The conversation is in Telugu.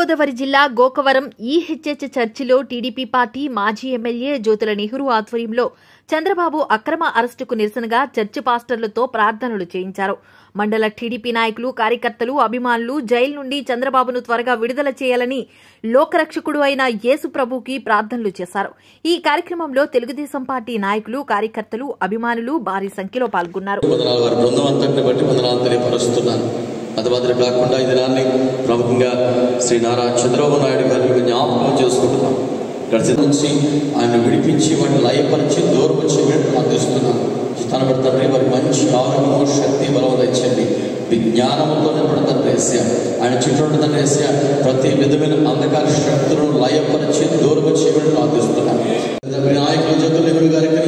తూర్పుగోదావరి జిల్లా గోకవరం ఈహెచ్హెచ్ చర్చిలో టీడీపీ పార్టీ మాజీ ఎమ్మెల్యే జ్యోతుల నెహ్రూ ఆధ్వర్యంలో చంద్రబాబు అక్రమ అరెస్టుకు నిరసనగా చర్చి పాస్టర్లతో ప్రార్థనలు చేయించారు మండల టీడీపీ నాయకులు కార్యకర్తలు అభిమానులు జైలు నుండి చంద్రబాబును త్వరగా విడుదల చేయాలని లోకరక్షకుడు అయిన యేసు ప్రభుకి ప్రార్థనలు చేశారు ఈ కార్యక్రమంలో తెలుగుదేశం పార్టీ నాయకులు కార్యకర్తలు అభిమానులు భారీ సంఖ్యలో పాల్గొన్నారు వందనాలు వారి బృందం అంతటిని బట్టి వందనాలు తెలియపరుస్తున్నాను అది మాత్రం కాకుండా ఈ దినాన్ని ప్రముఖంగా శ్రీ నారా చంద్రబాబు నాయుడు గారిని జ్ఞాపకం చేసుకుంటున్నాం గడిచిన నుంచి ఆయన విడిపించి వాటిని లయపరిచి దూరం వచ్చి అందిస్తున్నాం తన తండ్రి వారికి మంచి ఆరోగ్యము శక్తి బలం తెచ్చండి విజ్ఞానంతో నిలబడతాను రేస్య ఆయన చుట్టూ తండ్రి రేస్య ప్రతి విధమైన అంధకార శక్తులను లయపరిచి దూరం వచ్చి ప్రార్థిస్తున్నాను నాయకులు జ్యోతుల నెహ్రూ గారికి